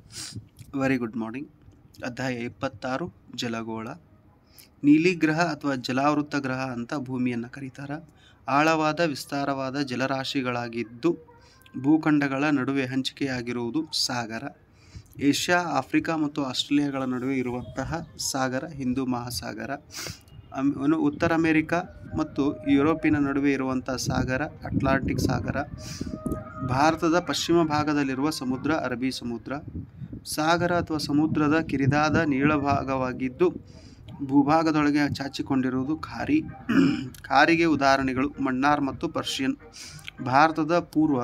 Very good morning ಅಧ್ಯಾಯ ಇಪ್ಪತ್ತಾರು ಜಲಗೋಳ ನೀಲಿ ಗ್ರಹ ಅಥವಾ ಜಲಾವೃತ ಗ್ರಹ ಅಂತ ಭೂಮಿಯನ್ನು ಕರೀತಾರೆ ಆಳವಾದ ವಿಸ್ತಾರವಾದ ಜಲರಾಶಿಗಳಾಗಿದ್ದು ಭೂಖಂಡಗಳ ನಡುವೆ ಹಂಚಿಕೆಯಾಗಿರುವುದು ಸಾಗರ ಏಷ್ಯಾ ಆಫ್ರಿಕಾ ಮತ್ತು ಆಸ್ಟ್ರೇಲಿಯಾಗಳ ನಡುವೆ ಇರುವಂತಹ ಸಾಗರ ಹಿಂದೂ ಮಹಾಸಾಗರ ಅಮ್- ಇನ್ನು ಉತ್ತರ ಅಮೆರಿಕ ಮತ್ತು ಯುರೋಪಿನ ನಡುವೆ ಇರುವಂತಹ ಸಾಗರ ಅಟ್ಲಾಂಟಿಕ್ ಸಾಗರ ಭಾರತದ ಪಶ್ಚಿಮ ಭಾಗದಲ್ಲಿರುವ ಸಮುದ್ರ ಅರಬ್ಬಿ ಸಮುದ್ರ ಸಾಗರ ಅಥವಾ ಸಮುದ್ರದ ಕಿರಿದಾದ ನೀಳಭಾಗವಾಗಿದ್ದು ಭೂಭಾಗದೊಳಗೆ ಚಾಚಿಕೊಂಡಿರುವುದು ಖಾರಿ ಖಾರಿಗೆ ಉದಾಹರಣೆಗಳು ಮನ್ನಾರ್ ಮತ್ತು ಪರ್ಷಿಯನ್ ಭಾರತದ ಪೂರ್ವ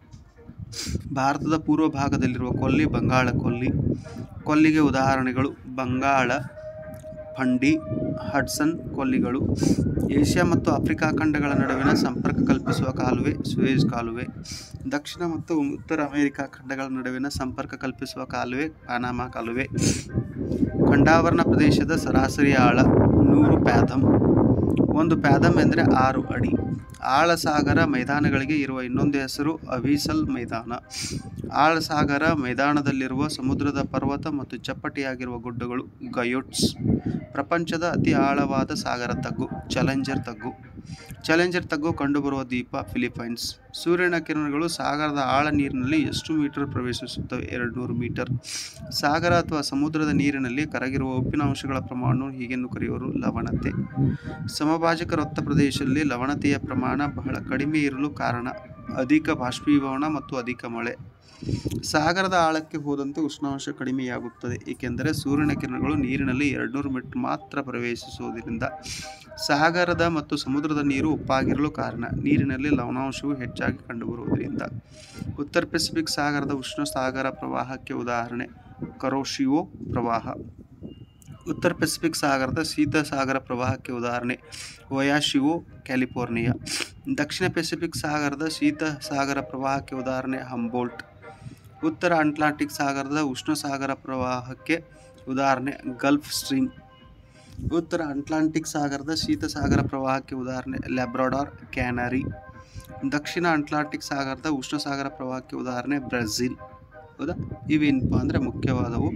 ಭಾರತದ ಪೂರ್ವ ಭಾಗದಲ್ಲಿರುವ ಕೊಲ್ಲಿ ಬಂಗಾಳ ಕೊಲ್ಲಿ ಕೊಲ್ಲಿಗೆ ಉದಾಹರಣೆಗಳು ಬಂಗಾಳ ಫಂಡಿ ಹಡ್ಸನ್ ಕೊಲ್ಲಿಗಳು ಏಷ್ಯಾ ಮತ್ತು ಆಫ್ರಿಕಾ ಖಂಡಗಳ ನಡುವಿನ ಸಂಪರ್ಕ ಕಲ್ಪಿಸುವ ಕಾಲುವೆ ಸುಯೇಜ್ ಕಾಲುವೆ ದಕ್ಷಿಣ ಮತ್ತು ಉತ್ತರ ಅಮೆರಿಕಾ ಖಂಡಗಳ ನಡುವಿನ ಸಂಪರ್ಕ ಕಲ್ಪಿಸುವ ಕಾಲುವೆ ಪಾನಾಮಾ ಕಾಲುವೆ ಖಂಡಾವರಣ ಪ್ರದೇಶದ ಸರಾಸರಿ ಆಳ ನೂರು ಪ್ಯಾಥಮ್ ಒಂದು ಪ್ಯಾಥಮ್ ಎಂದರೆ ಆರು ಅಡಿ ಆಳಸಾಗರ ಮೈದಾನಗಳಿಗೆ ಇರುವ ಇನ್ನೊಂದು ಹೆಸರು ಅವಿಸಲ್ ಮೈದಾನ ಆಳಸಾಗರ ಮೈದಾನದಲ್ಲಿರುವ ಸಮುದ್ರದ ಪರ್ವತ ಮತ್ತು ಚಪ್ಪಟೆಯಾಗಿರುವ ಗುಡ್ಡಗಳು ಗಯೋಟ್ಸ್ ಪ್ರಪಂಚದ ಅತಿ ಆಳವಾದ ಸಾಗರ ತಗ್ಗು ಚಾಲೆಂಜರ್ ತಗ್ಗು ಚಾಲೆಂಜರ್ ತಗ್ಗು ಕಂಡುಬರುವ ದ್ವೀಪ ಫಿಲಿಪೈನ್ಸ್ ಸೂರ್ಯನ ಕಿರಣಗಳು ಸಾಗರದ ಆಳ ನೀರಿನಲ್ಲಿ ಎಷ್ಟು ಮೀಟರ್ ಪ್ರವೇಶಿಸುತ್ತವೆ ಎರಡು ನೂರು ಮೀಟರ್ ಸಾಗರ ಅಥವಾ ಸಮುದ್ರದ ನೀರಿನಲ್ಲಿ ಕರಗಿರುವ ಉಪ್ಪಿನಾಂಶಗಳ ಪ್ರಮಾಣವನ್ನು ಹೀಗೆಂದು ಕರೆಯುವರು ಲವಣತೆ ಸಮಭಾಜಕ ವೃತ್ತ ಪ್ರದೇಶದಲ್ಲಿ ಲವಣತೆಯ ಪ್ರಮಾಣ ಬಹಳ ಕಡಿಮೆ ಇರಲು ಕಾರಣ ಅಧಿಕ ಬಾಷ್ಪೀಭವನ ಮತ್ತು ಅಧಿಕ ಮಳೆ ಸಾಗರದ ಆಳಕ್ಕೆ ಹೋದಂತೆ ಉಷ್ಣಾಂಶ ಕಡಿಮೆಯಾಗುತ್ತದೆ ಏಕೆಂದರೆ ಸೂರ್ಯನ ಕಿರಣಗಳು ನೀರಿನಲ್ಲಿ ಎರಡುನೂರು ಮೀಟರ್ ಮಾತ್ರ ಪ್ರವೇಶಿಸುವುದರಿಂದ ಸಾಗರದ ಮತ್ತು ಸಮುದ್ರದ ನೀರು ಉಪ್ಪಾಗಿರಲು ಕಾರಣ ನೀರಿನಲ್ಲಿ ಲವಣಾಂಶವು ಹೆಚ್ಚಾಗಿ ಕಂಡುಬರುವುದರಿಂದ ಉತ್ತರ ಪೆಸಿಫಿಕ್ ಸಾಗರದ ಉಷ್ಣ ಸಾಗರ ಪ್ರವಾಹಕ್ಕೆ ಉದಾಹರಣೆ ಕರೋಶಿಯೋ ಪ್ರವಾಹ ಉತ್ತರ ಪೆಸಿಫಿಕ್ ಸಾಗರದ ಶೀತ ಸಾಗರ ಪ್ರವಾಹಕ್ಕೆ ಉದಾಹರಣೆ ಒಯಾಶಿವೋ ಕ್ಯಾಲಿಫೋರ್ನಿಯಾ ದಕ್ಷಿಣ ಪೆಸಿಫಿಕ್ ಸಾಗರದ ಶೀತ ಸಾಗರ ಪ್ರವಾಹಕ್ಕೆ ಉದಾಹರಣೆ ಹಂಬೋಲ್ಟ್ ಉತ್ತರ ಅಟ್ಲಾಂಟಿಕ್ ಸಾಗರದ ಉಷ್ಣ ಸಾಗರ ಪ್ರವಾಹಕ್ಕೆ ಉದಾಹರಣೆ ಗಲ್ಫ್ ಸ್ಟ್ರೀಮ್ ಉತ್ತರ ಅಟ್ಲಾಂಟಿಕ್ ಸಾಗರದ ಶೀತ ಸಾಗರ ಪ್ರವಾಹಕ್ಕೆ ಉದಾಹರಣೆ ಲ್ಯಾಬ್ರಾಡಾರ್ ಕ್ಯಾನರಿ ದಕ್ಷಿಣ ಅಟ್ಲಾಂಟಿಕ್ ಸಾಗರದ ಉಷ್ಣ ಸಾಗರ ಪ್ರವಾಹಕ್ಕೆ ಉದಾಹರಣೆ ಬ್ರೆಜಿಲ್ ಹೌದಾ ಇವೇನಪ್ಪ ಅಂದರೆ ಮುಖ್ಯವಾದವು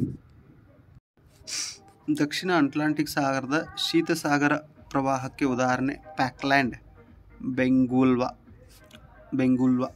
ದಕ್ಷಿಣ ಅಟ್ಲಾಂಟಿಕ್ ಸಾಗರದ ಶೀತ ಸಾಗರ ಪ್ರವಾಹಕ್ಕೆ ಉದಾಹರಣೆ ಪ್ಯಾಕ್ಲ್ಯಾಂಡ್ ಬೆಂಗುಲ್ವಾ ಬೆಂಗುಲ್ವಾ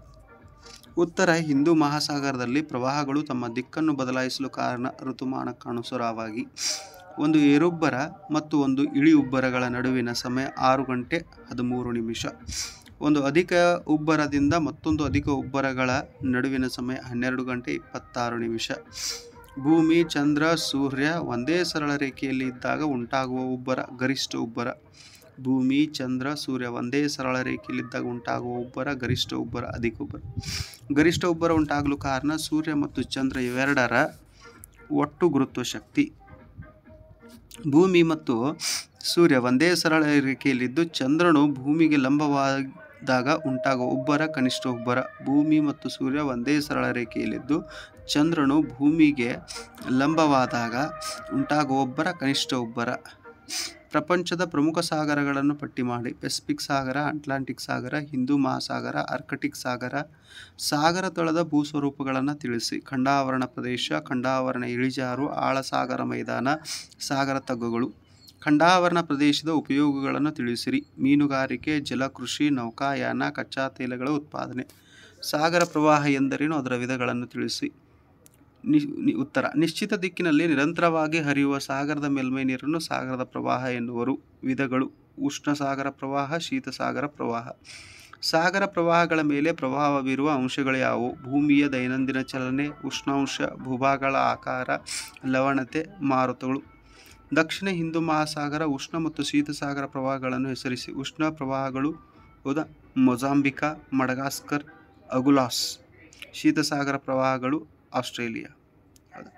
ಉತ್ತರ ಹಿಂದೂ ಮಹಾಸಾಗರದಲ್ಲಿ ಪ್ರವಾಹಗಳು ತಮ್ಮ ದಿಕ್ಕನ್ನು ಬದಲಾಯಿಸಲು ಕಾರಣ ಋತುಮಾನಕ್ಕನುಸಾರವಾಗಿ ಒಂದು ಏರುಬ್ಬರ ಮತ್ತು ಒಂದು ಇಳಿ ಉಬ್ಬರಗಳ ನಡುವಿನ ಸಮಯ ಆರು ಗಂಟೆ ಹದಿಮೂರು ನಿಮಿಷ ಒಂದು ಅಧಿಕ ಉಬ್ಬರದಿಂದ ಮತ್ತೊಂದು ಅಧಿಕ ಉಬ್ಬರಗಳ ನಡುವಿನ ಸಮಯ ಹನ್ನೆರಡು ಗಂಟೆ ಇಪ್ಪತ್ತಾರು ನಿಮಿಷ ಭೂಮಿ ಚಂದ್ರ ಸೂರ್ಯ ಒಂದೇ ಸರಳ ರೇಖೆಯಲ್ಲಿ ಇದ್ದಾಗ ಉಂಟಾಗುವ ಉಬ್ಬರ ಗರಿಷ್ಠ ಉಬ್ಬರ ಭೂಮಿ ಚಂದ್ರ ಸೂರ್ಯ ಒಂದೇ ಸರಳ ರೇಖೆಯಲ್ಲಿದ್ದಾಗ ಉಂಟಾಗುವ ಉಬ್ಬರ ಗರಿಷ್ಠ ಉಬ್ಬರ ಅಧಿಕ ಉಬ್ಬರ ಗರಿಷ್ಠ ಉಬ್ಬರ ಉಂಟಾಗಲು ಕಾರಣ ಸೂರ್ಯ ಮತ್ತು ಚಂದ್ರ ಇವೆರಡರ ಒಟ್ಟು ಗುರುತ್ವ ಶಕ್ತಿ ಭೂಮಿ ಮತ್ತು ಸೂರ್ಯ ಒಂದೇ ಸರಳ ರೇಖೆಯಲ್ಲಿದ್ದು ಚಂದ್ರನು ಭೂಮಿಗೆ ಲಂಬವಾದಾಗ ಉಂಟಾಗುವ ಉಬ್ಬರ ಕನಿಷ್ಠ ಉಬ್ಬರ ಭೂಮಿ ಮತ್ತು ಸೂರ್ಯ ಒಂದೇ ಸರಳ ರೇಖೆಯಲ್ಲಿದ್ದು ಚಂದ್ರನು ಭೂಮಿಗೆ ಲಂಬವಾದಾಗ ಉಂಟಾಗುವ ಉಬ್ಬರ ಕನಿಷ್ಠ ಉಬ್ಬರ ಪ್ರಪಂಚದ ಪ್ರಮುಖ ಸಾಗರಗಳನ್ನು ಪಟ್ಟಿ ಮಾಡಿ ಪೆಸಿಫಿಕ್ ಸಾಗರ ಅಟ್ಲಾಂಟಿಕ್ ಸಾಗರ ಹಿಂದೂ ಮಹಾಸಾಗರ ಆರ್ಕಟಿಕ್ ಸಾಗರ ಸಾಗರ ತಳದ ಭೂಸ್ವರೂಪಗಳನ್ನು ತಿಳಿಸಿ ಖಂಡಾವರಣ ಪ್ರದೇಶ ಖಂಡಾವರಣ ಇಳಿಜಾರು ಆಳಸಾಗರ ಮೈದಾನ ಸಾಗರ ತಗ್ಗುಗಳು ಖಂಡಾವರಣ ಪ್ರದೇಶದ ಉಪಯೋಗಗಳನ್ನು ತಿಳಿಸಿರಿ ಮೀನುಗಾರಿಕೆ ಜಲಕೃಷಿ ನೌಕಾಯಾನ ಕಚ್ಚಾ ತೈಲಗಳ ಉತ್ಪಾದನೆ ಸಾಗರ ಪ್ರವಾಹ ಎಂದರೇನು ಅದರ ವಿಧಗಳನ್ನು ತಿಳಿಸಿ ನಿ ನಿ- ಉತ್ತರ ನಿಶ್ಚಿತ ದಿಕ್ಕಿನಲ್ಲಿ ನಿರಂತರವಾಗಿ ಹರಿಯುವ ಸಾಗರದ ಮೇಲ್ಮೈ ನೀರನ್ನು ಸಾಗರದ ಪ್ರವಾಹ ಎನ್ನುವರು ವಿಧಗಳು ಉಷ್ಣ ಸಾಗರ ಪ್ರವಾಹ ಶೀತ ಸಾಗರ ಪ್ರವಾಹ ಸಾಗರ ಪ್ರವಾಹಗಳ ಮೇಲೆ ಪ್ರಭಾವ ಬೀರುವ ಅಂಶಗಳು ಯಾವುವು ಭೂಮಿಯ ದೈನಂದಿನ ಚಲನೆ ಉಷ್ಣಾಂಶ ಭೂಭಾಗಗಳ ಆಕಾರ ಲವಣತೆ ಮಾರುತಗಳು ದಕ್ಷಿಣ ಹಿಂದೂ ಮಹಾಸಾಗರ ಉಷ್ಣ ಮತ್ತು ಶೀತ ಸಾಗರ ಪ್ರವಾಹಗಳನ್ನು ಹೆಸರಿಸಿ ಉಷ್ಣ ಪ್ರವಾಹಗಳು ಹೌದಾ ಮೊಜಾಂಬಿಕಾ ಮಡಗಾಸ್ಕರ್ ಅಗುಲಾಸ್ ಶೀತ ಸಾಗರ ಪ್ರವಾಹಗಳು ಆಸ್ಟ್ರೇಲಿಯಾ ಹೌದಾ?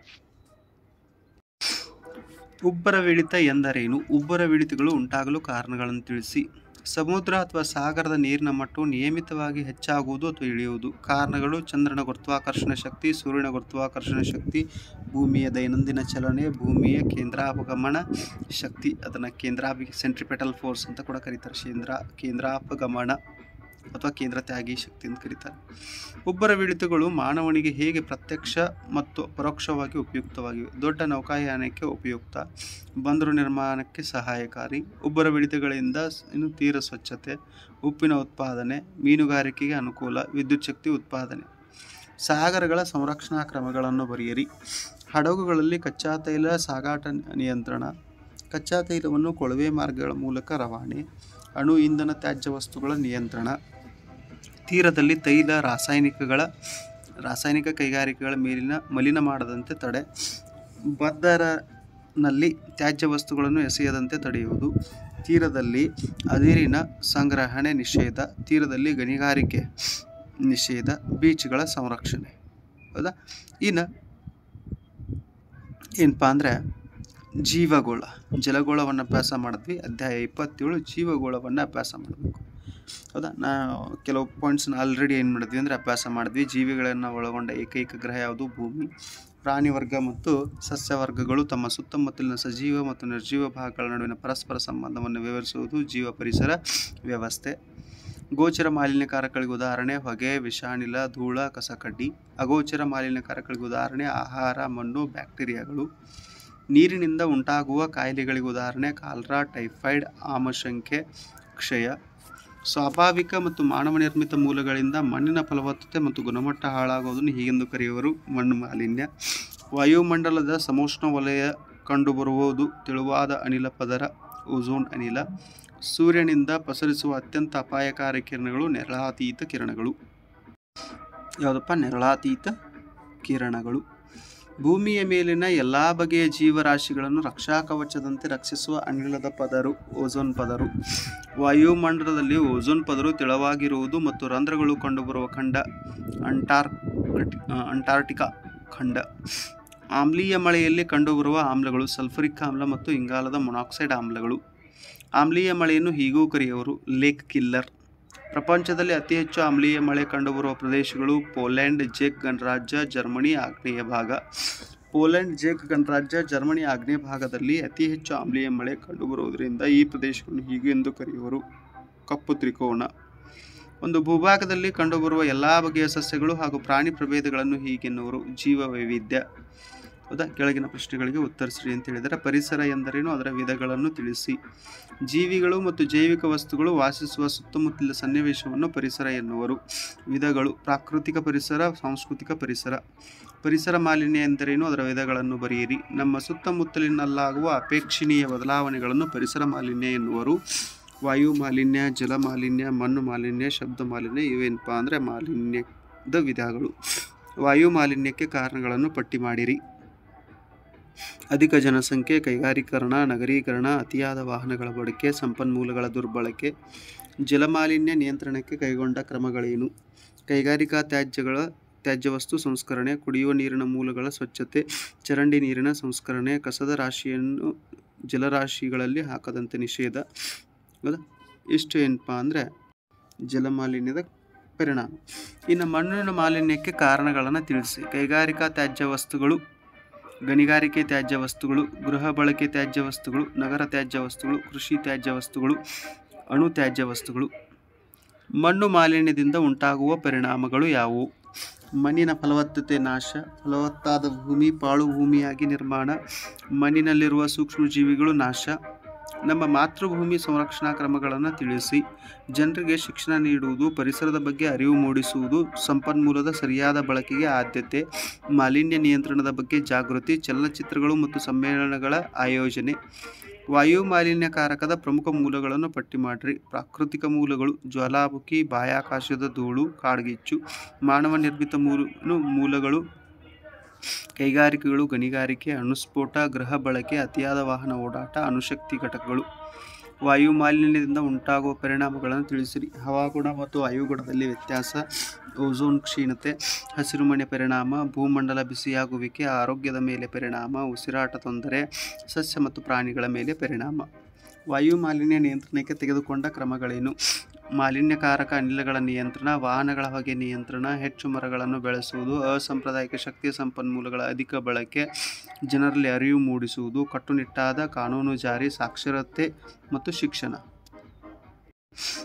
ಉಬ್ಬರವಿಳಿತ ಎಂದರೇನು ಉಬ್ಬರವಿಳಿತಗಳು ಉಂಟಾಗಲು ಕಾರಣಗಳನ್ನು ತಿಳಿಸಿ ಸಮುದ್ರ ಅಥವಾ ಸಾಗರದ ನೀರಿನ ಮಟ್ಟವು ನಿಯಮಿತವಾಗಿ ಹೆಚ್ಚಾಗುವುದು ಅಥವಾ ಇಳಿಯುವುದು ಕಾರಣಗಳು ಚಂದ್ರನ ಗುರುತ್ವಾಕರ್ಷಣ ಶಕ್ತಿ ಸೂರ್ಯನ ಗುರುತ್ವಾಕರ್ಷಣ ಶಕ್ತಿ ಭೂಮಿಯ ದೈನಂದಿನ ಚಲನೆ ಭೂಮಿಯ ಕೇಂದ್ರಾಪಗಮನ ಶಕ್ತಿ ಅದನ್ನು ಕೇಂದ್ರಾಭಿ ಸೆಂಟ್ರಿಪೆಟಲ್ ಫೋರ್ಸ್ ಅಂತ ಕೂಡ ಕರೀತಾರೆ ಕೇಂದ್ರ ಕೇಂದ್ರಾಪಗಮನ ಅಥವಾ ಕೇಂದ್ರ ತ್ಯಾಗಿ ಶಕ್ತಿ ಅಂತ ಕರೀತಾರೆ ಉಬ್ಬರವಿಳಿತಗಳು ಮಾನವನಿಗೆ ಹೇಗೆ ಪ್ರತ್ಯಕ್ಷ ಮತ್ತು ಪರೋಕ್ಷವಾಗಿ ಉಪಯುಕ್ತವಾಗಿವೆ ದೊಡ್ಡ ನೌಕಾಯಾನಕ್ಕೆ ಉಪಯುಕ್ತ ಬಂದರು ನಿರ್ಮಾಣಕ್ಕೆ ಸಹಾಯಕಾರಿ ಉಬ್ಬರವಿಳಿತಗಳಿಂದ ಇನ್ನು ತೀರ ಸ್ವಚ್ಛತೆ ಉಪ್ಪಿನ ಉತ್ಪಾದನೆ ಮೀನುಗಾರಿಕೆಗೆ ಅನುಕೂಲ ವಿದ್ಯುತ್ ಶಕ್ತಿ ಉತ್ಪಾದನೆ ಸಾಗರಗಳ ಸಂರಕ್ಷಣಾ ಕ್ರಮಗಳನ್ನು ಬರೆಯಿರಿ ಹಡಗುಗಳಲ್ಲಿ ಕಚ್ಚಾ ತೈಲ ಸಾಗಾಟ ನಿಯಂತ್ರಣ ಕಚ್ಚಾ ತೈಲವನ್ನು ಕೊಳವೆ ಮಾರ್ಗಗಳ ಮೂಲಕ ರವಾನೆ ಅಣು ಇಂಧನ ತ್ಯಾಜ್ಯ ವಸ್ತುಗಳ ನಿಯಂತ್ರಣ ತೀರದಲ್ಲಿ ತೈಲ ರಾಸಾಯನಿಕಗಳ ರಾಸಾಯನಿಕ ಕೈಗಾರಿಕೆಗಳ ಮೇಲಿನ ಮಲಿನ ಮಾಡದಂತೆ ತಡೆ ಬದ್ದರನಲ್ಲಿ ತ್ಯಾಜ್ಯ ವಸ್ತುಗಳನ್ನು ಎಸೆಯದಂತೆ ತಡೆಯುವುದು ತೀರದಲ್ಲಿ ಅದಿರಿನ ಸಂಗ್ರಹಣೆ ನಿಷೇಧ ತೀರದಲ್ಲಿ ಗಣಿಗಾರಿಕೆ ನಿಷೇಧ ಬೀಚ್ಗಳ ಸಂರಕ್ಷಣೆ ಹೌದಾ ಇನ್ನು ಏನಪ್ಪ ಅಂದರೆ ಜೀವಗೋಳ ಜಲಗೋಳವನ್ನು ಅಭ್ಯಾಸ ಮಾಡಿದ್ವಿ ಅಧ್ಯಾಯ ಇಪ್ಪತ್ತೇಳು ಜೀವಗೋಳವನ್ನು ಅಭ್ಯಾಸ ಮಾಡಬೇಕು ಹೌದಾ ನಾ ಕೆಲವು ಪಾಯಿಂಟ್ಸ್ನ ಆಲ್ರೆಡಿ ಏನು ಮಾಡಿದ್ವಿ ಅಂದರೆ ಅಭ್ಯಾಸ ಮಾಡಿದ್ವಿ ಜೀವಿಗಳನ್ನು ಒಳಗೊಂಡ ಏಕೈಕ ಗ್ರಹ ಯಾವುದು ಭೂಮಿ ಪ್ರಾಣಿ ವರ್ಗ ಮತ್ತು ಸಸ್ಯ ವರ್ಗಗಳು ತಮ್ಮ ಸುತ್ತಮುತ್ತಲಿನ ಸಜೀವ ಮತ್ತು ನಿರ್ಜೀವ ಭಾಗಗಳ ನಡುವಿನ ಪರಸ್ಪರ ಸಂಬಂಧವನ್ನು ವಿವರಿಸುವುದು ಜೀವ ಪರಿಸರ ವ್ಯವಸ್ಥೆ ಗೋಚರ ಮಾಲಿನ್ಯಕಾರಕಗಳಿಗೆ ಉದಾಹರಣೆ ಹೊಗೆ ವಿಷಾನಿಲ ಧೂಳ ಕಸಕಡ್ಡಿ ಅಗೋಚರ ಮಾಲಿನ್ಯಕಾರಕಗಳಿಗೆ ಉದಾಹರಣೆ ಆಹಾರ ಮಣ್ಣು ಬ್ಯಾಕ್ಟೀರಿಯಾಗಳು ನೀರಿನಿಂದ ಉಂಟಾಗುವ ಕಾಯಿಲೆಗಳಿಗೆ ಉದಾಹರಣೆ ಕಾಲ್ರಾ ಟೈಫಾಯ್ಡ್ ಆಮಶಂಕೆ ಕ್ಷಯ ಸ್ವಾಭಾವಿಕ ಮತ್ತು ಮಾನವ ನಿರ್ಮಿತ ಮೂಲಗಳಿಂದ ಮಣ್ಣಿನ ಫಲವತ್ತತೆ ಮತ್ತು ಗುಣಮಟ್ಟ ಹಾಳಾಗುವುದನ್ನು ಹೀಗೆಂದು ಕರೆಯುವರು ಮಣ್ಣು ಮಾಲಿನ್ಯ ವಾಯುಮಂಡಲದ ಸಮೋಷ್ಣ ವಲಯ ಕಂಡುಬರುವುದು ತೆಳುವಾದ ಅನಿಲ ಪದರ ಓಝೋನ್ ಅನಿಲ ಸೂರ್ಯನಿಂದ ಪಸರಿಸುವ ಅತ್ಯಂತ ಅಪಾಯಕಾರಿ ಕಿರಣಗಳು ನೆರಳಾತೀತ ಕಿರಣಗಳು ಯಾವುದಪ್ಪ ನೆರಳಾತೀತ ಕಿರಣಗಳು ಭೂಮಿಯ ಮೇಲಿನ ಎಲ್ಲ ಬಗೆಯ ಜೀವರಾಶಿಗಳನ್ನು ರಕ್ಷಾ ಕವಚದಂತೆ ರಕ್ಷಿಸುವ ಅನಿಲದ ಪದರು ಓಝೋನ್ ಪದರು ವಾಯುಮಂಡಲದಲ್ಲಿ ಓಝೋನ್ ಪದರು ತೆಳವಾಗಿರುವುದು ಮತ್ತು ರಂಧ್ರಗಳು ಕಂಡುಬರುವ ಖಂಡ ಅಂಟಾರ್ ಅಂಟಾರ್ಟಿಕಾ ಖಂಡ ಆಮ್ಲೀಯ ಮಳೆಯಲ್ಲಿ ಕಂಡುಬರುವ ಆಮ್ಲಗಳು ಸಲ್ಫರಿಕ್ ಆಮ್ಲ ಮತ್ತು ಇಂಗಾಲದ ಮೊನಾಕ್ಸೈಡ್ ಆಮ್ಲಗಳು ಆಮ್ಲೀಯ ಮಳೆಯನ್ನು ಹೀಗೂ ಕರೆಯುವರು ಲೇಕ್ ಕಿಲ್ಲರ್ ಪ್ರಪಂಚದಲ್ಲಿ ಅತಿ ಹೆಚ್ಚು ಆಮ್ಲೀಯ ಮಳೆ ಕಂಡುಬರುವ ಪ್ರದೇಶಗಳು ಪೋಲೆಂಡ್ ಜೆಕ್ ಗಣರಾಜ್ಯ ಜರ್ಮನಿ ಆಗ್ನೇಯ ಭಾಗ ಪೋಲೆಂಡ್ ಜೆಕ್ ಗಣರಾಜ್ಯ ಜರ್ಮನಿ ಆಗ್ನೇಯ ಭಾಗದಲ್ಲಿ ಅತಿ ಹೆಚ್ಚು ಆಮ್ಲೀಯ ಮಳೆ ಕಂಡುಬರುವುದರಿಂದ ಈ ಪ್ರದೇಶಗಳನ್ನು ಹೀಗೆಂದು ಕರೆಯುವರು ಕಪ್ಪು ತ್ರಿಕೋನ ಒಂದು ಭೂಭಾಗದಲ್ಲಿ ಕಂಡುಬರುವ ಎಲ್ಲ ಬಗೆಯ ಸಸ್ಯಗಳು ಹಾಗೂ ಪ್ರಾಣಿ ಪ್ರಭೇದಗಳನ್ನು ಹೀಗೆನ್ನುವರು ಜೀವ ವೈವಿಧ್ಯ ಹೌದಾ ಕೆಳಗಿನ ಪ್ರಶ್ನೆಗಳಿಗೆ ಉತ್ತರಿಸಿರಿ ಅಂತ ಹೇಳಿದರೆ ಪರಿಸರ ಎಂದರೇನು ಅದರ ವಿಧಗಳನ್ನು ತಿಳಿಸಿ ಜೀವಿಗಳು ಮತ್ತು ಜೈವಿಕ ವಸ್ತುಗಳು ವಾಸಿಸುವ ಸುತ್ತಮುತ್ತಲಿನ ಸನ್ನಿವೇಶವನ್ನು ಪರಿಸರ ಎನ್ನುವರು ವಿಧಗಳು ಪ್ರಾಕೃತಿಕ ಪರಿಸರ ಸಾಂಸ್ಕೃತಿಕ ಪರಿಸರ ಪರಿಸರ ಮಾಲಿನ್ಯ ಎಂದರೇನು ಅದರ ವಿಧಗಳನ್ನು ಬರೆಯಿರಿ ನಮ್ಮ ಸುತ್ತಮುತ್ತಲಿನಲ್ಲಾಗುವ ಅಪೇಕ್ಷಣೀಯ ಬದಲಾವಣೆಗಳನ್ನು ಪರಿಸರ ಮಾಲಿನ್ಯ ಎನ್ನುವರು ವಾಯು ಮಾಲಿನ್ಯ ಜಲ ಮಾಲಿನ್ಯ ಮಣ್ಣು ಮಾಲಿನ್ಯ ಶಬ್ದ ಮಾಲಿನ್ಯ ಇವೇನಪ್ಪ ಅಂದರೆ ಮಾಲಿನ್ಯದ ವಿಧಗಳು ವಾಯು ಮಾಲಿನ್ಯಕ್ಕೆ ಕಾರಣಗಳನ್ನು ಪಟ್ಟಿ ಮಾಡಿರಿ ಅಧಿಕ ಜನಸಂಖ್ಯೆ ಕೈಗಾರೀಕರಣ ನಗರೀಕರಣ ಅತಿಯಾದ ವಾಹನಗಳ ಬಳಕೆ ಸಂಪನ್ಮೂಲಗಳ ದುರ್ಬಳಕೆ ಜಲಮಾಲಿನ್ಯ ನಿಯಂತ್ರಣಕ್ಕೆ ಕೈಗೊಂಡ ಕ್ರಮಗಳೇನು ಕೈಗಾರಿಕಾ ತ್ಯಾಜ್ಯಗಳ ತ್ಯಾಜ್ಯ ವಸ್ತು ಸಂಸ್ಕರಣೆ ಕುಡಿಯುವ ನೀರಿನ ಮೂಲಗಳ ಸ್ವಚ್ಛತೆ ಚರಂಡಿ ನೀರಿನ ಸಂಸ್ಕರಣೆ ಕಸದ ರಾಶಿಯನ್ನು ಜಲರಾಶಿಗಳಲ್ಲಿ ಹಾಕದಂತೆ ನಿಷೇಧ ಹೌದಾ ಇಷ್ಟು ಏನಪ್ಪ ಅಂದರೆ ಜಲಮಾಲಿನ್ಯದ ಪರಿಣಾಮ ಇನ್ನು ಮಣ್ಣಿನ ಮಾಲಿನ್ಯಕ್ಕೆ ಕಾರಣಗಳನ್ನು ತಿಳಿಸಿ ಕೈಗಾರಿಕಾ ತ್ಯಾಜ್ಯ ವಸ್ತುಗಳು ಗಣಿಗಾರಿಕೆ ತ್ಯಾಜ್ಯ ವಸ್ತುಗಳು ಗೃಹ ಬಳಕೆ ತ್ಯಾಜ್ಯ ವಸ್ತುಗಳು ನಗರ ತ್ಯಾಜ್ಯ ವಸ್ತುಗಳು ಕೃಷಿ ತ್ಯಾಜ್ಯ ವಸ್ತುಗಳು ಅಣು ತ್ಯಾಜ್ಯ ವಸ್ತುಗಳು ಮಣ್ಣು ಮಾಲಿನ್ಯದಿಂದ ಉಂಟಾಗುವ ಪರಿಣಾಮಗಳು ಯಾವುವು ಮಣ್ಣಿನ ಫಲವತ್ತತೆ ನಾಶ ಫಲವತ್ತಾದ ಭೂಮಿ ಪಾಳು ಭೂಮಿಯಾಗಿ ನಿರ್ಮಾಣ ಮಣ್ಣಿನಲ್ಲಿರುವ ಸೂಕ್ಷ್ಮಜೀವಿಗಳು ನಾಶ ನಮ್ಮ ಮಾತೃಭೂಮಿ ಸಂರಕ್ಷಣಾ ಕ್ರಮಗಳನ್ನು ತಿಳಿಸಿ ಜನರಿಗೆ ಶಿಕ್ಷಣ ನೀಡುವುದು ಪರಿಸರದ ಬಗ್ಗೆ ಅರಿವು ಮೂಡಿಸುವುದು ಸಂಪನ್ಮೂಲದ ಸರಿಯಾದ ಬಳಕೆಗೆ ಆದ್ಯತೆ ಮಾಲಿನ್ಯ ನಿಯಂತ್ರಣದ ಬಗ್ಗೆ ಜಾಗೃತಿ ಚಲನಚಿತ್ರಗಳು ಮತ್ತು ಸಮ್ಮೇಳನಗಳ ಆಯೋಜನೆ ವಾಯು ಮಾಲಿನ್ಯಕಾರಕದ ಪ್ರಮುಖ ಮೂಲಗಳನ್ನು ಪಟ್ಟಿ ಮಾಡಿರಿ ಪ್ರಾಕೃತಿಕ ಮೂಲಗಳು ಜ್ವಾಲಾಮುಖಿ ಬಾಹ್ಯಾಕಾಶದ ಧೂಳು ಕಾಡ್ಗಿಚ್ಚು ಮಾನವ ನಿರ್ಮಿತ ಮೂಲ ಮೂಲಗಳು ಕೈಗಾರಿಕೆಗಳು ಗಣಿಗಾರಿಕೆ ಅಣುಸ್ಫೋಟ ಗೃಹ ಬಳಕೆ ಅತಿಯಾದ ವಾಹನ ಓಡಾಟ ಅಣುಶಕ್ತಿ ಘಟಕಗಳು ವಾಯು ಮಾಲಿನ್ಯದಿಂದ ಉಂಟಾಗುವ ಪರಿಣಾಮಗಳನ್ನು ತಿಳಿಸಿರಿ ಹವಾಗುಣ ಮತ್ತು ವಾಯುಗುಣದಲ್ಲಿ ವ್ಯತ್ಯಾಸ ಓಝೋನ್ ಕ್ಷೀಣತೆ ಹಸಿರುಮನೆ ಪರಿಣಾಮ ಭೂಮಂಡಲ ಬಿಸಿಯಾಗುವಿಕೆ ಆರೋಗ್ಯದ ಮೇಲೆ ಪರಿಣಾಮ ಉಸಿರಾಟ ತೊಂದರೆ ಸಸ್ಯ ಮತ್ತು ಪ್ರಾಣಿಗಳ ಮೇಲೆ ಪರಿಣಾಮ ವಾಯು ಮಾಲಿನ್ಯ ನಿಯಂತ್ರಣಕ್ಕೆ ತೆಗೆದುಕೊಂಡ ಕ್ರಮಗಳೇನು ಮಾಲಿನ್ಯಕಾರಕ ಅನಿಲಗಳ ನಿಯಂತ್ರಣ ವಾಹನಗಳ ಹೊಗೆ ನಿಯಂತ್ರಣ ಹೆಚ್ಚು ಮರಗಳನ್ನು ಬೆಳೆಸುವುದು ಅಸಾಂಪ್ರದಾಯಿಕ ಶಕ್ತಿ ಸಂಪನ್ಮೂಲಗಳ ಅಧಿಕ ಬಳಕೆ ಜನರಲ್ಲಿ ಅರಿವು ಮೂಡಿಸುವುದು ಕಟ್ಟುನಿಟ್ಟಾದ ಕಾನೂನು ಜಾರಿ ಸಾಕ್ಷರತೆ ಮತ್ತು ಶಿಕ್ಷಣ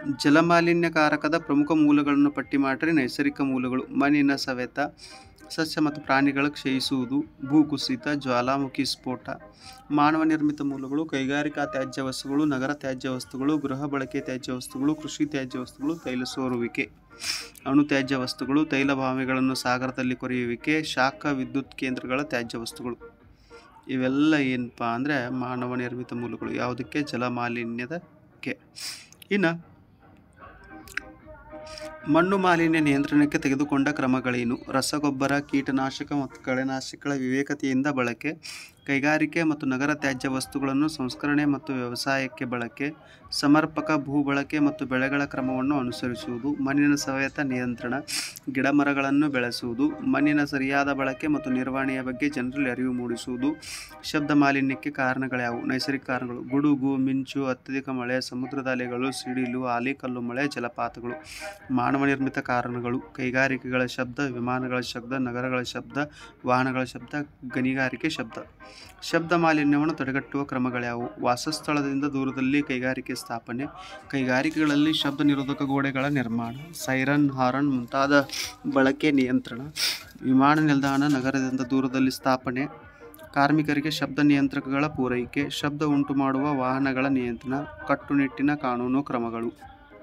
ಜಲಮಾಲಿನ್ಯಕಾರಕದ ಪ್ರಮುಖ ಮೂಲಗಳನ್ನು ಪಟ್ಟಿ ಮಾಡಿರಿ ನೈಸರ್ಗಿಕ ಮೂಲಗಳು ಮಣ್ಣಿನ ಸವೆತ ಸಸ್ಯ ಮತ್ತು ಪ್ರಾಣಿಗಳ ಕ್ಷಯಿಸುವುದು ಭೂಕುಸಿತ ಜ್ವಾಲಾಮುಖಿ ಸ್ಫೋಟ ಮಾನವ ನಿರ್ಮಿತ ಮೂಲಗಳು ಕೈಗಾರಿಕಾ ತ್ಯಾಜ್ಯ ವಸ್ತುಗಳು ನಗರ ತ್ಯಾಜ್ಯ ವಸ್ತುಗಳು ಗೃಹ ಬಳಕೆ ತ್ಯಾಜ್ಯ ವಸ್ತುಗಳು ಕೃಷಿ ತ್ಯಾಜ್ಯ ವಸ್ತುಗಳು ತೈಲ ಸೋರುವಿಕೆ ಅಣು ತ್ಯಾಜ್ಯ ವಸ್ತುಗಳು ತೈಲ ಭಾವಿಗಳನ್ನು ಸಾಗರದಲ್ಲಿ ಕೊರೆಯುವಿಕೆ ಶಾಖ ವಿದ್ಯುತ್ ಕೇಂದ್ರಗಳ ತ್ಯಾಜ್ಯ ವಸ್ತುಗಳು ಇವೆಲ್ಲ ಏನಪ್ಪ ಅಂದರೆ ಮಾನವ ನಿರ್ಮಿತ ಮೂಲಗಳು ಯಾವುದಕ್ಕೆ ಜಲ ಮಾಲಿನ್ಯದಕ್ಕೆ ಇನ್ನು ಮಣ್ಣು ಮಾಲಿನ್ಯ ನಿಯಂತ್ರಣಕ್ಕೆ ತೆಗೆದುಕೊಂಡ ಕ್ರಮಗಳೇನು ರಸಗೊಬ್ಬರ ಕೀಟನಾಶಕ ಮತ್ತು ಕಳೆನಾಶಕಗಳ ವಿವೇಕತೆಯಿಂದ ಬಳಕೆ ಕೈಗಾರಿಕೆ ಮತ್ತು ನಗರ ತ್ಯಾಜ್ಯ ವಸ್ತುಗಳನ್ನು ಸಂಸ್ಕರಣೆ ಮತ್ತು ವ್ಯವಸಾಯಕ್ಕೆ ಬಳಕೆ ಸಮರ್ಪಕ ಭೂ ಬಳಕೆ ಮತ್ತು ಬೆಳೆಗಳ ಕ್ರಮವನ್ನು ಅನುಸರಿಸುವುದು ಮಣ್ಣಿನ ಸವೆತ ನಿಯಂತ್ರಣ ಗಿಡಮರಗಳನ್ನು ಬೆಳೆಸುವುದು ಮಣ್ಣಿನ ಸರಿಯಾದ ಬಳಕೆ ಮತ್ತು ನಿರ್ವಹಣೆಯ ಬಗ್ಗೆ ಜನರಲ್ಲಿ ಅರಿವು ಮೂಡಿಸುವುದು ಶಬ್ದ ಮಾಲಿನ್ಯಕ್ಕೆ ಕಾರಣಗಳ್ಯಾವು ನೈಸರ್ಗಿಕ ಕಾರಣಗಳು ಗುಡುಗು ಮಿಂಚು ಅತ್ಯಧಿಕ ಮಳೆ ಸಮುದ್ರದ ಅಲೆಗಳು ಸಿಡಿಲು ಆಲಿಕಲ್ಲು ಮಳೆ ಜಲಪಾತಗಳು ಮಾನವ ನಿರ್ಮಿತ ಕಾರಣಗಳು ಕೈಗಾರಿಕೆಗಳ ಶಬ್ದ ವಿಮಾನಗಳ ಶಬ್ದ ನಗರಗಳ ಶಬ್ದ ವಾಹನಗಳ ಶಬ್ದ ಗಣಿಗಾರಿಕೆ ಶಬ್ದ ಶಬ್ದ ಮಾಲಿನ್ಯವನ್ನು ತಡೆಗಟ್ಟುವ ಕ್ರಮಗಳ್ಯಾವು ವಾಸಸ್ಥಳದಿಂದ ದೂರದಲ್ಲಿ ಕೈಗಾರಿಕೆ ಸ್ಥಾಪನೆ ಕೈಗಾರಿಕೆಗಳಲ್ಲಿ ಶಬ್ದ ನಿರೋಧಕ ಗೋಡೆಗಳ ನಿರ್ಮಾಣ ಸೈರನ್ ಹಾರನ್ ಮುಂತಾದ ಬಳಕೆ ನಿಯಂತ್ರಣ ವಿಮಾನ ನಿಲ್ದಾಣ ನಗರದಿಂದ ದೂರದಲ್ಲಿ ಸ್ಥಾಪನೆ ಕಾರ್ಮಿಕರಿಗೆ ಶಬ್ದ ನಿಯಂತ್ರಕಗಳ ಪೂರೈಕೆ ಶಬ್ದ ಉಂಟು ಮಾಡುವ ವಾಹನಗಳ ನಿಯಂತ್ರಣ ಕಟ್ಟುನಿಟ್ಟಿನ ಕಾನೂನು ಕ್ರಮಗಳು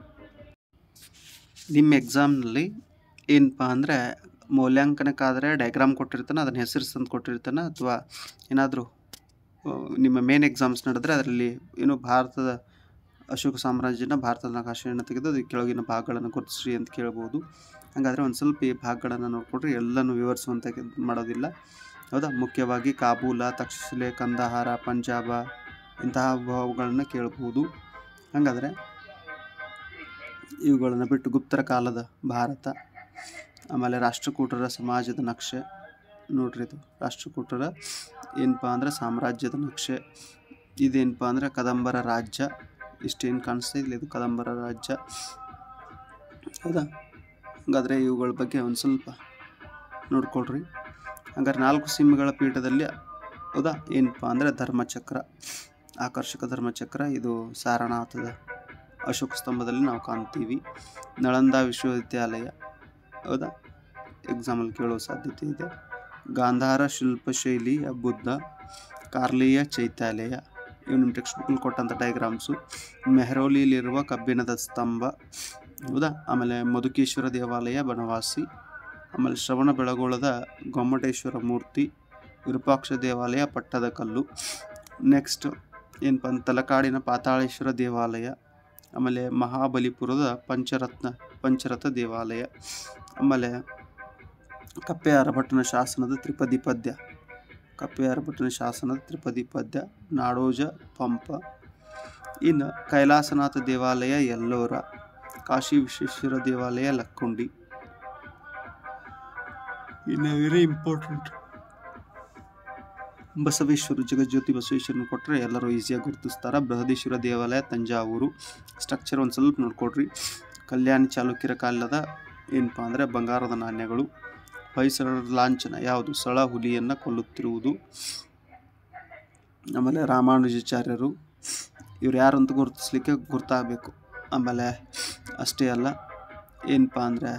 ನಿಮ್ಮ ಎಕ್ಸಾಮ್ನಲ್ಲಿ ಏನಪ್ಪ ಅಂದರೆ ಮೌಲ್ಯಾಂಕನಕ್ಕಾದರೆ ಡಯಾಗ್ರಾಮ್ ಕೊಟ್ಟಿರ್ತಾನೆ ಅದನ್ನು ಹೆಸರಿಸ್ತಂದು ಕೊಟ್ಟಿರ್ತಾನೆ ಅಥವಾ ಏನಾದರೂ ನಿಮ್ಮ ಮೇನ್ ಎಕ್ಸಾಮ್ಸ್ ನಡೆದ್ರೆ ಅದರಲ್ಲಿ ಏನು ಭಾರತದ ಅಶೋಕ ಸಾಮ್ರಾಜ್ಯನ ಭಾರತದ ನಕಾಶೆಯನ್ನು ತೆಗೆದು ಅದಕ್ಕೆ ಕೆಳಗಿನ ಭಾಗಗಳನ್ನು ಗುರುತಿಸ್ರಿ ಅಂತ ಕೇಳ್ಬೋದು ಹಾಗಾದರೆ ಒಂದು ಸ್ವಲ್ಪ ಈ ಭಾಗಗಳನ್ನು ನೋಡಿಕೊಡ್ರಿ ಎಲ್ಲನೂ ವಿವರಿಸುವಂಥ ಕೆಲ್- ಮಾಡೋದಿಲ್ಲ ಹೌದಾ ಮುಖ್ಯವಾಗಿ ಕಾಬೂಲ ತಕ್ಷಶಿಲೆ ಕಂದಹಾರ ಪಂಜಾಬ ಇಂತಹ ಭಾವಗಳನ್ನು ಕೇಳ್ಬೋದು ಹಾಗಾದರೆ ಇವುಗಳನ್ನು ಬಿಟ್ಟು ಗುಪ್ತರ ಕಾಲದ ಭಾರತ ಆಮೇಲೆ ರಾಷ್ಟ್ರಕೂಟರ ಸಮಾಜದ ನಕ್ಷೆ ನೋಡ್ರಿ ಇದು ರಾಷ್ಟ್ರಕೂಟರ ಏನಪ್ಪ ಅಂದ್ರೆ ಸಾಮ್ರಾಜ್ಯದ ನಕ್ಷೆ ಇದೇನಪ್ಪ ಅಂದರೆ ಕದಂಬರ ರಾಜ್ಯ ಇಷ್ಟೇನು ಕಾಣಿಸ್ತಾ ಇಲ್ಲ ಇದು ಕದಂಬರ ರಾಜ್ಯ ಹೌದಾ ಹಾಗಾದರೆ ಇವುಗಳ ಬಗ್ಗೆ ಒಂದು ಸ್ವಲ್ಪ ನೋಡ್ಕೊಳ್ರಿ ಹಂಗಾರೆ ನಾಲ್ಕು ಸಿಂಹಗಳ ಪೀಠದಲ್ಲಿ ಹೌದಾ ಏನಪ್ಪ ಅಂದರೆ ಧರ್ಮಚಕ್ರ ಆಕರ್ಷಕ ಧರ್ಮಚಕ್ರ ಇದು ಸಾರನಾಥದ ಅಶೋಕ ಸ್ತಂಭದಲ್ಲಿ ನಾವು ಕಾಣ್ತೀವಿ ನಳಂದ ವಿಶ್ವವಿದ್ಯಾಲಯ ಹೌದಾ ಎಕ್ಸಾಮಲ್ಲಿ ಕೇಳೋ ಸಾಧ್ಯತೆ ಇದೆ ಗಾಂಧಾರ ಶಿಲ್ಪಶೈಲಿಯ ಬುದ್ಧ ಕಾರ್ಲಿಯ ಚೈತ್ಯಾಲಯ ಇವು ನಿಮ್ಮ ಟೆಕ್ಸ್ಟ್ ಬುಕ್ಕಲ್ಲಿ ಕೊಟ್ಟಂಥ ಡಯಾಗ್ರಾಮ್ಸು ಮೆಹರೌಲಿಯಲ್ಲಿರುವ ಕಬ್ಬಿಣದ ಸ್ತಂಭ ಹೌದಾ ಆಮೇಲೆ ಮಧುಕೇಶ್ವರ ದೇವಾಲಯ ಬನವಾಸಿ ಆಮೇಲೆ ಶ್ರವಣ ಬೆಳಗೊಳದ ಗೊಮ್ಮಟೇಶ್ವರ ಮೂರ್ತಿ ವಿರೂಪಾಕ್ಷ ದೇವಾಲಯ ಪಟ್ಟದಕಲ್ಲು ನೆಕ್ಸ್ಟ್ ಏನಪ್ಪ ಅಂತ ತಲಕಾಡಿನ ಪಾತಾಳೇಶ್ವರ ದೇವಾಲಯ ಆಮೇಲೆ ಮಹಾಬಲಿಪುರದ ಪಂಚರತ್ನ ಪಂಚರಥ ದೇವಾಲಯ ಆಮೇಲೆ ಕಪ್ಪೆ ಅರಭಟ್ಟನ ಶಾಸನದ ತ್ರಿಪದಿ ಪದ್ಯ ಕಪ್ಪೆ ಅರಭಟ್ಟನ ಶಾಸನದ ತ್ರಿಪದಿ ಪದ್ಯ ನಾಡೋಜ ಪಂಪ ಇನ್ನು ಕೈಲಾಸನಾಥ ದೇವಾಲಯ ಎಲ್ಲೋರ ಕಾಶಿ ವಿಶ್ವೇಶ್ವರ ದೇವಾಲಯ ಲಕ್ಕುಂಡಿ ಇನ್ನು ವೆರಿ ಇಂಪಾರ್ಟೆಂಟ್ ಬಸವೇಶ್ವರ ಜಗಜ್ಯೋತಿ ಬಸವೇಶ್ವರನ ಕೊಟ್ಟರೆ ಎಲ್ಲರೂ ಈಸಿಯಾಗಿ ಗುರುತಿಸ್ತಾರೆ ಬೃಹದೇಶ್ವರ ದೇವಾಲಯ ತಂಜಾವೂರು ಸ್ಟ್ರಕ್ಚರ್ ಒಂದು ಸ್ವಲ್ಪ ನೋಡ್ಕೊಡ್ರಿ ಕಲ್ಯಾಣಿ ಚಾಲುಕ್ಯರ ಕಾಲದ ಏನಪ್ಪ ಅಂದರೆ ಬಂಗಾರದ ನಾಣ್ಯಗಳು ಹೊಯ್ಸಳರ ಲಾಂಛನ ಯಾವುದು ಸಳ ಹುಲಿಯನ್ನು ಕೊಲ್ಲುತ್ತಿರುವುದು ಆಮೇಲೆ ರಾಮಾನುಜಾಚಾರ್ಯರು ಇವ್ರು ಯಾರು ಅಂತ ಗುರುತಿಸ್ಲಿಕ್ಕೆ ಗುರ್ತಾಗಬೇಕು ಆಮೇಲೆ ಅಷ್ಟೇ ಅಲ್ಲ ಏನಪ್ಪ ಅಂದರೆ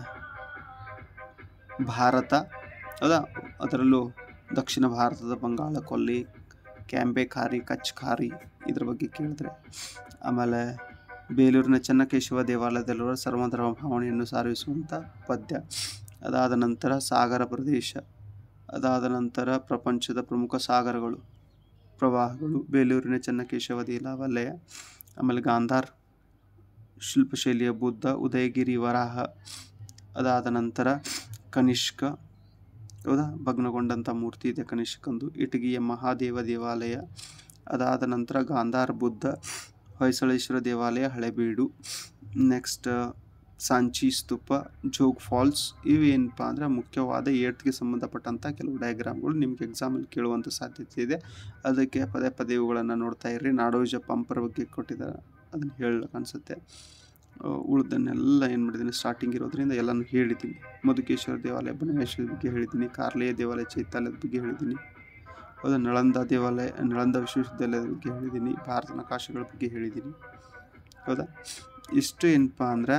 ಭಾರತ ಹೌದಾ ಅದರಲ್ಲೂ ದಕ್ಷಿಣ ಭಾರತದ ಬಂಗಾಳ ಕೊಲ್ಲಿ ಕ್ಯಾಂಬೆ ಖಾರಿ ಕಚ್ ಖಾರಿ ಇದ್ರ ಬಗ್ಗೆ ಕೇಳಿದ್ರೆ ಆಮೇಲೆ ಬೇಲೂರಿನ ಚೆನ್ನಕೇಶವ ದೇವಾಲಯದಲ್ಲಿರುವ ಸರ್ವಧರ್ಮ ಭಾವನೆಯನ್ನು ಸಾರಿಸುವಂಥ ಪದ್ಯ ಅದಾದ ನಂತರ ಸಾಗರ ಪ್ರದೇಶ ಅದಾದ ನಂತರ ಪ್ರಪಂಚದ ಪ್ರಮುಖ ಸಾಗರಗಳು ಪ್ರವಾಹಗಳು ಬೇಲೂರಿನ ಚೆನ್ನಕೇಶವ ದೇವಾಲಯ ಆಮೇಲೆ ಗಾಂಧಾರ್ ಶಿಲ್ಪಶೈಲಿಯ ಬುದ್ಧ ಉದಯಗಿರಿ ವರಾಹ ಅದಾದ ನಂತರ ಕನಿಷ್ಕ ಹೌದಾ ಭಗ್ನಗೊಂಡಂಥ ಮೂರ್ತಿ ಇದೆ ಕನಿಷ್ಕಂದು ಇಟಗಿಯ ಮಹಾದೇವ ದೇವಾಲಯ ಅದಾದ ನಂತರ ಗಾಂಧಾರ್ ಬುದ್ಧ ಹೊಯ್ಸಳೇಶ್ವರ ದೇವಾಲಯ ಹಳೆಬೀಡು ನೆಕ್ಸ್ಟ್ ಸಾಂಚಿ ಸ್ತೂಪ ಜೋಗ್ ಫಾಲ್ಸ್ ಇವೇನಪ್ಪ ಅಂದರೆ ಮುಖ್ಯವಾದ ಏಟ್ಗೆ ಸಂಬಂಧಪಟ್ಟಂಥ ಕೆಲವು ಡಯಾಗ್ರಾಮ್ಗಳು ನಿಮ್ಗೆ ಎಕ್ಸಾಮಲ್ಲಿ ಕೇಳುವಂಥ ಸಾಧ್ಯತೆ ಇದೆ ಅದಕ್ಕೆ ಪದೇ ಪದೇ ಇವುಗಳನ್ನು ನೋಡ್ತಾ ಇರ್ರಿ ನಾಡೋಜ ಪಂಪರ ಬಗ್ಗೆ ಕೊಟ್ಟಿದ್ದಾರೆ ಅದನ್ನು ಹೇಳಕ್ಕೆ ಅನಿಸುತ್ತೆ ಉಳ್ದನ್ನೆಲ್ಲ ಏನು ಮಾಡಿದ್ದೀನಿ ಸ್ಟಾರ್ಟಿಂಗ್ ಇರೋದ್ರಿಂದ ಎಲ್ಲನೂ ಹೇಳಿದ್ದೀನಿ ಮಧುಕೇಶ್ವರ ದೇವಾಲಯ ಬನವೇಶ್ವರ ಬಗ್ಗೆ ಹೇಳಿದ್ದೀನಿ ಕಾರ್ಲೇಯ ದೇವಾಲಯ ಚೈತ್ಯಾಲಯದ ಬಗ್ಗೆ ಹೇಳಿದ್ದೀನಿ ಹೌದಾ ನಳಂದ ದೇವಾಲಯ ನಳಂದ ವಿಶ್ವವಿದ್ಯಾಲಯದ ಬಗ್ಗೆ ಹೇಳಿದ್ದೀನಿ ಭಾರತ ನಕಾಶೆಗಳ ಬಗ್ಗೆ ಹೇಳಿದ್ದೀನಿ ಹೌದಾ ಇಷ್ಟು ಏನಪ್ಪ ಅಂದ್ರೆ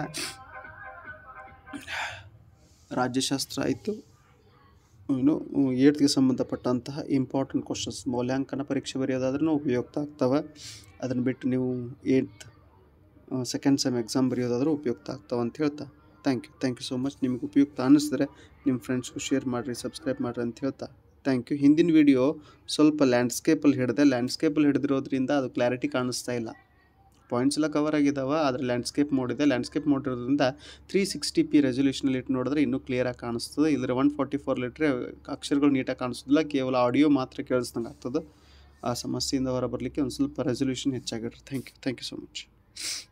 ರಾಜ್ಯಶಾಸ್ತ್ರ ಆಯಿತು ಏನು ಏಟ್ಗೆ ಸಂಬಂಧಪಟ್ಟಂತಹ ಇಂಪಾರ್ಟೆಂಟ್ ಕ್ವಶನ್ಸ್ ಮೌಲ್ಯಾಂಕನ ಪರೀಕ್ಷೆ ಬರೆಯೋದಾದ್ರೂ ಉಪಯುಕ್ತ ಆಗ್ತವೆ ಅದನ್ನು ಬಿಟ್ಟು ನೀವು ಏಟ್ ಸೆಕೆಂಡ್ ಸೆಮ್ ಎಕ್ಸಾಮ್ ಬರೆಯೋದಾದ್ರೂ ಉಪಯುಕ್ತ ಆಗ್ತಾವೆ ಅಂತ ಹೇಳ್ತಾ thank you thank you so much ನಿಮ್ಗೆ ಉಪಯುಕ್ತ ಅನ್ನಿಸಿದ್ರೆ ನಿಮ್ಮ ಫ್ರೆಂಡ್ಸ್ಗೂ ಶೇರ್ ಮಾಡಿರಿ ಸಬ್ಸ್ಕ್ರೈಬ್ ಮಾಡಿರಿ ಅಂತ ಹೇಳ್ತಾ ಥ್ಯಾಂಕ್ ಯು ಹಿಂದಿನ ವಿಡಿಯೋ ಸ್ವಲ್ಪ ಲ್ಯಾಂಡ್ಸ್ಕೇಪಲ್ಲಿ ಹಿಡಿದೆ ಲ್ಯಾಂಡ್ಸ್ಕೇಪಲ್ಲಿ ಹಿಡಿದಿರೋದ್ರಿಂದ ಅದು ಕ್ಲಾರಿಟಿ ಕಾಣಿಸ್ತಾ ಇಲ್ಲ ಪಾಯಿಂಟ್ಸ್ ಎಲ್ಲ ಕವರ್ ಆಗಿದ್ದಾವೆ ಆದರೆ ಲ್ಯಾಂಡ್ಸ್ಕೇಪ್ ಮೋಡಿದೆ ಲ್ಯಾಂಡ್ಸ್ಕೇಪ್ ಮೋಡ್ ಇರೋದ್ರಿಂದ ತ್ರೀ ಸಿಕ್ಸ್ಟಿ ಪಿ ರೆಸೊಲ್ಯೂಷನಲ್ಲಿ ಇಟ್ಟು ನೋಡಿದ್ರೆ ಇನ್ನೂ ಕ್ಲಿಯರಾಗಿ ಕಾಣಿಸ್ತದೆ ಇಲ್ಲದ್ರೆ ಒನ್ ಫಾರ್ಟಿ ಫೋರ್ ಲೀಟ್ರೆ ಅಕ್ಷರಗಳು ನೀಟಾಗಿ ಕಾಣಿಸೋದಿಲ್ಲ ಕೇವಲ ಆಡಿಯೋ ಮಾತ್ರ ಕೇಳಿಸ್ದಂಗೆ ಆಗ್ತದೆ ಆ ಸಮಸ್ಯೆಯಿಂದ ಹೊರ ಬರಲಿಕ್ಕೆ ಒಂದು ಸ್ವಲ್ಪ ರೆಸೊಲ್ಯೂಷನ್ ಹೆಚ್ಚಾಗಿಡ್ರಿ thank you thank you so much